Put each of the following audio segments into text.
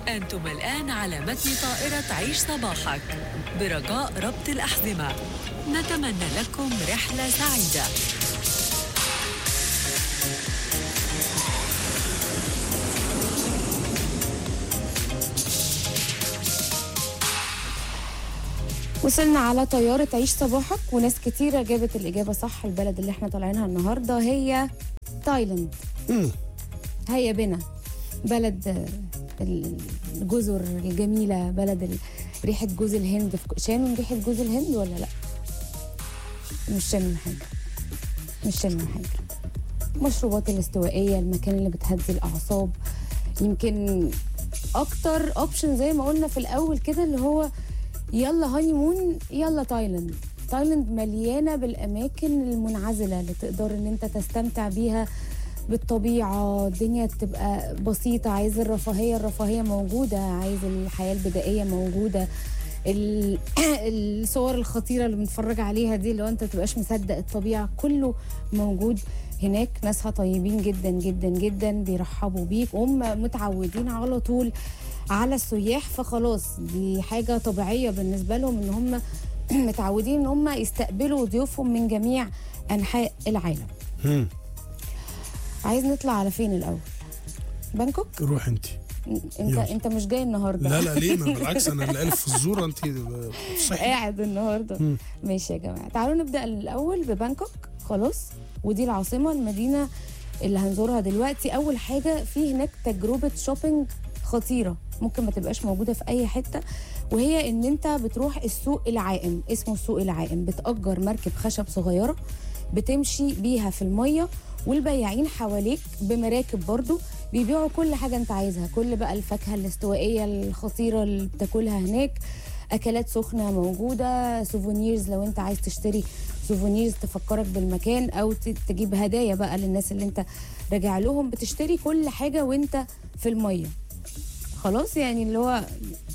أنتم الآن على متن طائرة عيش صباحك برجاء ربط الأحزمة نتمنى لكم رحلة سعيدة وصلنا على طيارة عيش صباحك وناس كتيرة جابت الإجابة صح البلد اللي احنا طالعينها النهاردة هي تايلاند مم. هيا بنا بلد آه، الجزر الجميلة بلد ال- ريحة جوز الهند في شامم ريحة جوز الهند ولا لا مش شامم حاجة مش شامم حاجة مشروبات الاستوائية المكان اللي بتهدي الأعصاب يمكن أكتر أوبشن زي ما قلنا في الأول كده اللي هو يلا هاني مون يلا تايلاند تايلاند مليانة بالأماكن المنعزلة اللي تقدر إن أنت تستمتع بيها بالطبيعة الدنيا تبقى بسيطة عايز الرفاهية الرفاهية موجودة عايز الحياة البدائية موجودة ال- الصور الخطيرة اللي بنتفرج عليها دي لو انت تبقاش مصدق الطبيعة كله موجود هناك ناسها طيبين جدا جدا جدا بيرحبوا بيك وهم متعودين على طول على السياح فخلاص دي حاجة طبيعية بالنسبة لهم ان هم متعودين ان هم يستقبلوا ضيوفهم من جميع انحاء العالم مم. عايز نطلع على فين الاول بانكوك روح انت انت يلا. انت مش جاي النهارده لا لا ليه ما بالعكس انا اللي الف في الزور انت صحي قاعد النهارده مم. ماشي يا جماعه تعالوا نبدا الاول ببانكوك خلاص ودي العاصمه المدينه اللي هنزورها دلوقتي اول حاجه في هناك تجربه شوبينج خطيره ممكن ما تبقاش موجوده في اي حته وهي ان انت بتروح السوق العائم اسمه السوق العائم بتأجر مركب خشب صغيره بتمشي بيها في الميه والبياعين حواليك بمراكب برضو بيبيعوا كل حاجه انت عايزها كل بقى الفاكهه الاستوائيه الخطيره اللي بتاكلها هناك اكلات سخنه موجوده سوفونيرز لو انت عايز تشتري سوفونيرز تفكرك بالمكان او ت- تجيب هدايا بقى للناس اللي انت راجع لهم بتشتري كل حاجه وانت في الميه خلاص يعني اللي هو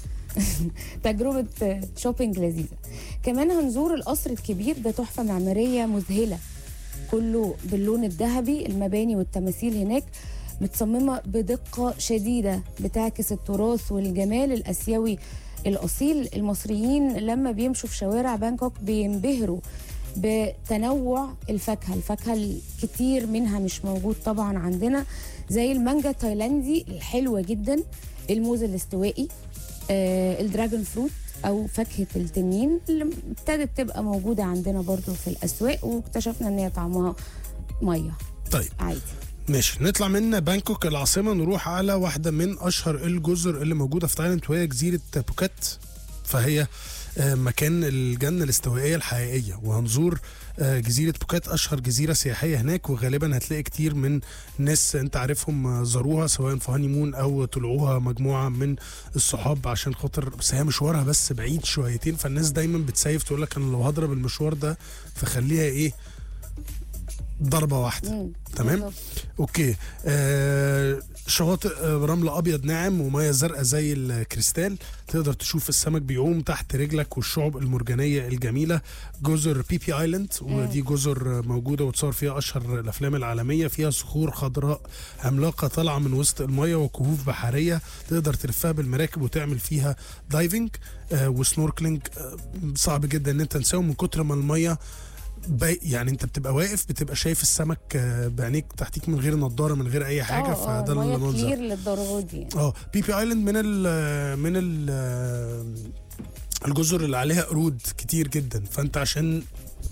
تجربة شوبينج لذيذة كمان هنزور القصر الكبير ده تحفة معمارية مذهلة كله باللون الذهبي المباني والتماثيل هناك متصممة بدقة شديدة بتعكس التراث والجمال الآسيوي الأصيل المصريين لما بيمشوا في شوارع بانكوك بينبهروا بتنوع الفاكهة الفاكهة الكتير منها مش موجود طبعا عندنا زي المانجا التايلاندي الحلوة جدا الموز الاستوائي آه الدراجون فروت او فاكهه التنين اللي ابتدت تبقى موجوده عندنا برضو في الاسواق واكتشفنا ان هي طعمها ميه طيب عادي ماشي نطلع من بانكوك العاصمه نروح على واحده من اشهر الجزر اللي موجوده في تايلاند وهي جزيره بوكيت فهي آه، مكان الجنه الاستوائيه الحقيقيه وهنزور آه، جزيره بوكيت اشهر جزيره سياحيه هناك وغالبا هتلاقي كتير من ناس انت عارفهم آه، زاروها سواء في هاني مون او طلعوها مجموعه من الصحاب عشان خاطر بس هي مشوارها بس بعيد شويتين فالناس دايما بتسيف تقول لك انا لو هضرب المشوار ده فخليها ايه ضربه واحده مم. تمام بالظبط. اوكي آه شواطئ آه، رمل ابيض ناعم وميه زرقاء زي الكريستال تقدر تشوف السمك بيعوم تحت رجلك والشعب المرجانيه الجميله جزر بي بي ايلاند ودي جزر آه، موجوده وتصور فيها اشهر الافلام العالميه فيها صخور خضراء عملاقه طالعه من وسط الميه وكهوف بحريه تقدر تلفها بالمراكب وتعمل فيها دايفنج آه وسنوركلينج آه صعب جدا ان انت تنساهم من كتر ما الميه باي يعني انت بتبقى واقف بتبقى شايف السمك آه، بعينيك تحتيك من غير نضاره من غير اي حاجه آه، آه، فده المية المنظر كلير للدرجه دي يعني. اه بي بي ايلاند من ال من ال الجزر اللي عليها قرود كتير جدا فانت عشان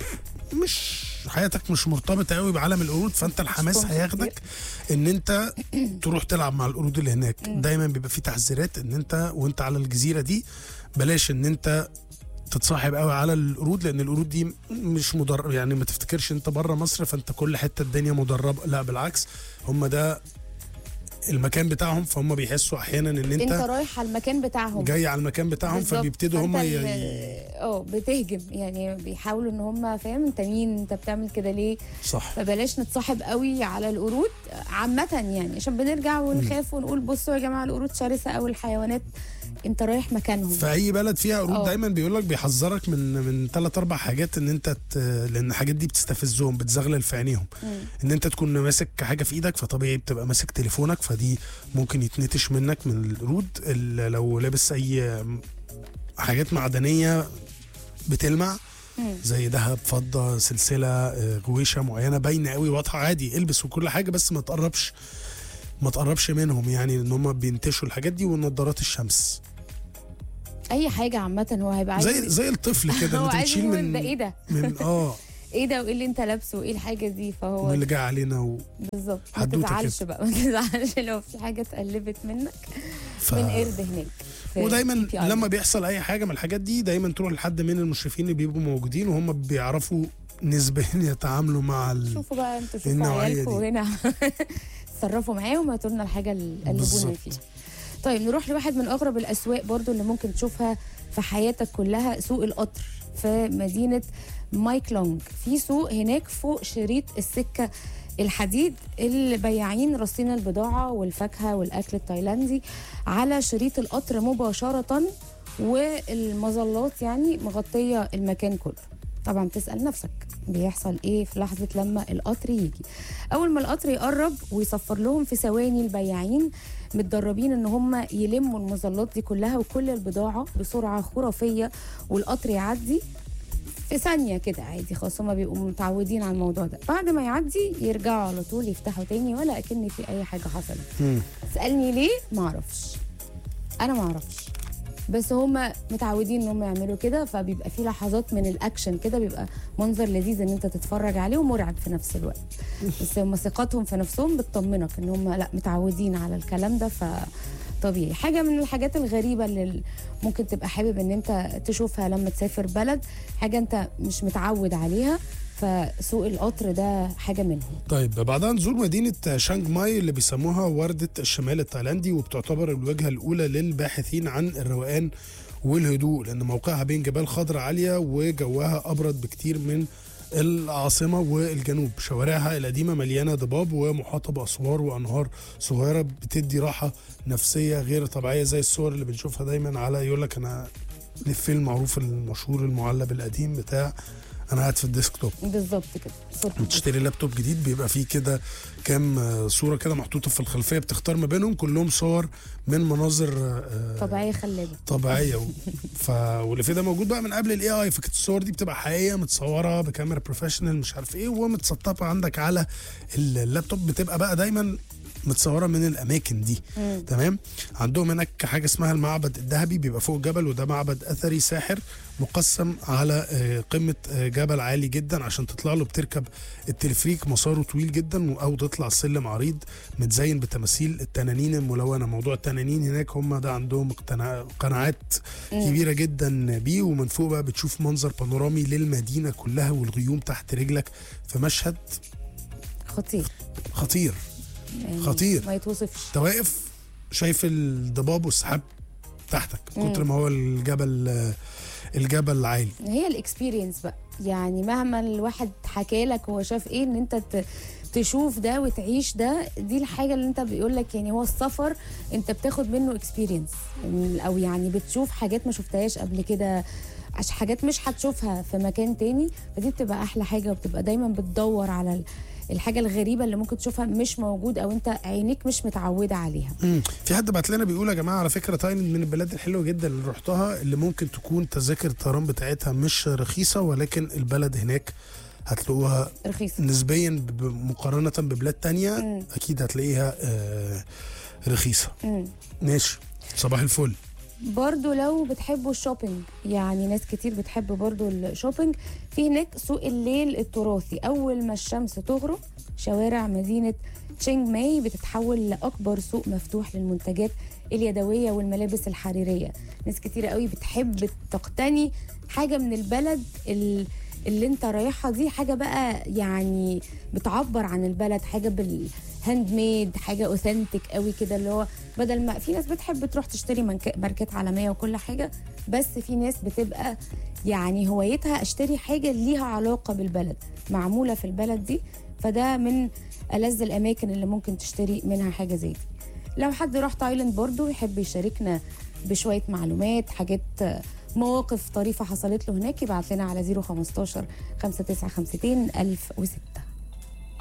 مش حياتك مش مرتبطه قوي بعالم القرود فانت الحماس كتير. هياخدك ان انت تروح تلعب مع القرود اللي هناك دايما بيبقى في تحذيرات ان انت وانت على الجزيره دي بلاش ان انت تتصاحب قوي على القرود لان القرود دي مش مدرب يعني ما تفتكرش انت بره مصر فانت كل حته الدنيا مدربه لا بالعكس هم ده المكان بتاعهم فهم بيحسوا احيانا ان انت انت رايح على المكان بتاعهم جاي على المكان بتاعهم بالظبط. فبيبتدوا هم فأنت ي... ال- اه بتهجم يعني بيحاولوا ان هم فاهم انت مين انت بتعمل كده ليه صح فبلاش نتصاحب قوي على القرود عامة يعني عشان بنرجع ونخاف ونقول بصوا يا جماعة القرود شرسة أو الحيوانات انت رايح مكانهم في اي بلد فيها قرود اه. دايما بيقول لك بيحذرك من من ثلاث اربع حاجات ان انت ت... لان الحاجات دي بتستفزهم بتزغلل في عينيهم مم. ان انت تكون ماسك حاجه في ايدك فطبيعي بتبقى ماسك تليفونك فدي ممكن يتنتش منك من القرود ال- لو لابس اي حاجات معدنيه بتلمع مم. زي ذهب فضه سلسله آه، غويشه معينه باينه قوي واضحه عادي البس وكل حاجه بس ما تقربش ما تقربش منهم يعني ان هم بينتشوا الحاجات دي ونضارات الشمس أي حاجة عامة هو هيبقى عايز زي زي الطفل كده هو انت عايز بتشيل يقول من ده ايه ده؟ من اه ايه ده وايه اللي انت لابسه وايه الحاجة دي من فهو اللي جاي علينا و... بالظبط ما حدوتة تزعلش بقى ما تزعلش لو في حاجة اتقلبت منك ف... من قرد هناك في ودايما PPI. لما بيحصل اي حاجه من الحاجات دي دايما تروح لحد من المشرفين اللي بيبقوا موجودين وهم بيعرفوا نسبيا يتعاملوا مع ال... شوفوا بقى انتوا شوفوا النوعية عيالكم دي. هنا تصرفوا معاهم وهاتوا لنا الحاجه اللي قلبونا بالظبط. فيها طيب نروح لواحد من اغرب الاسواق برضو اللي ممكن تشوفها في حياتك كلها سوق القطر في مدينه مايك لونج في سوق هناك فوق شريط السكه الحديد البياعين رصين البضاعه والفاكهه والاكل التايلاندي على شريط القطر مباشره والمظلات يعني مغطيه المكان كله طبعا تسال نفسك بيحصل ايه في لحظه لما القطر يجي اول ما القطر يقرب ويصفر لهم في ثواني البياعين متدربين ان هم يلموا المظلات دي كلها وكل البضاعه بسرعه خرافيه والقطر يعدي في ثانيه كده عادي خلاص هم بيبقوا متعودين على الموضوع ده بعد ما يعدي يرجعوا على طول يفتحوا تاني ولا اكن في اي حاجه حصلت مم. تسالني ليه ما اعرفش انا ما اعرفش بس هم متعودين ان هم يعملوا كده فبيبقى في لحظات من الاكشن كده بيبقى منظر لذيذ ان انت تتفرج عليه ومرعب في نفس الوقت بس هم ثقتهم في نفسهم بتطمنك ان هم لا متعودين على الكلام ده فطبيعي حاجه من الحاجات الغريبه اللي ممكن تبقى حابب ان انت تشوفها لما تسافر بلد حاجه انت مش متعود عليها فسوق القطر ده حاجه منهم طيب بعدها نزور مدينة شانغ ماي اللي بيسموها وردة الشمال التايلاندي وبتعتبر الوجهة الأولى للباحثين عن الروقان والهدوء لأن موقعها بين جبال خضراء عالية وجوها أبرد بكتير من العاصمة والجنوب شوارعها القديمة مليانة ضباب ومحاطة بأسوار وأنهار صغيرة بتدي راحة نفسية غير طبيعية زي الصور اللي بنشوفها دايما على يقول لك أنا الفيلم المعروف المشهور المعلب القديم بتاع أنا قاعد في الديسكتوب بالظبط كده صوت بتشتري لابتوب جديد بيبقى فيه كده كام آه، صوره كده محطوطه في الخلفيه بتختار ما بينهم كلهم صور من مناظر آه، طبيعيه خلابه طبيعيه و... ف... واللي في ده موجود بقى من قبل الاي اي فكانت الصور دي بتبقى حقيقيه متصوره بكاميرا بروفيشنال مش عارف ايه ومتسطبه عندك على اللابتوب بتبقى بقى دايما متصوره من الاماكن دي مم. تمام عندهم هناك حاجه اسمها المعبد الذهبي بيبقى فوق جبل وده معبد اثري ساحر مقسم على آه، قمه آه، جبل عالي جدا عشان تطلع له بتركب التلفريك مساره طويل جدا او تطلع سلم عريض متزين بتماثيل التنانين الملونه موضوع التنانين هناك هم ده عندهم اقتنا- قناعات كبيره جدا بيه ومن فوق بقى بتشوف منظر بانورامي للمدينه كلها والغيوم تحت رجلك في مشهد خطير خطير يعني خطير. ما يتوصفش انت واقف شايف الضباب والسحاب تحتك من كتر مم. ما هو الجبل آه، الجبل عالي هي الاكسبيرينس بقى يعني مهما الواحد حكى لك هو شاف ايه ان انت ت- تشوف ده وتعيش ده دي الحاجه اللي انت بيقول لك يعني هو السفر انت بتاخد منه اكسبيرينس او يعني بتشوف حاجات ما شفتهاش قبل كده عش حاجات مش هتشوفها في مكان تاني فدي بتبقى احلى حاجه وبتبقى دايما بتدور على ال- الحاجه الغريبه اللي ممكن تشوفها مش موجود او انت عينيك مش متعوده عليها مم. في حد بعت لنا بيقول يا جماعه على فكره تايلاند من البلاد الحلوه جدا اللي رحتها اللي ممكن تكون تذاكر الطيران بتاعتها مش رخيصه ولكن البلد هناك هتلاقوها رخيصه نسبيا ب- مقارنه ببلاد تانية مم. اكيد هتلاقيها آه رخيصه مم. ماشي صباح الفل برضو لو بتحبوا الشوبينج يعني ناس كتير بتحب برضو الشوبينج في هناك سوق الليل التراثي أول ما الشمس تغرب شوارع مدينة تشينج ماي بتتحول لأكبر سوق مفتوح للمنتجات اليدوية والملابس الحريرية ناس كتير قوي بتحب تقتني حاجة من البلد ال- اللي انت رايحها دي حاجة بقى يعني بتعبر عن البلد حاجة بالهاند ميد حاجة اوثنتك قوي كده اللي هو بدل ما في ناس بتحب تروح تشتري منك- ماركات عالميه وكل حاجه بس في ناس بتبقى يعني هوايتها اشتري حاجه ليها علاقه بالبلد معموله في البلد دي فده من ألذ الأماكن اللي ممكن تشتري منها حاجة زي دي لو حد راح تايلاند برضو يحب يشاركنا بشوية معلومات حاجات آه، مواقف طريفة حصلت له هناك يبعت لنا على 015 5952 1006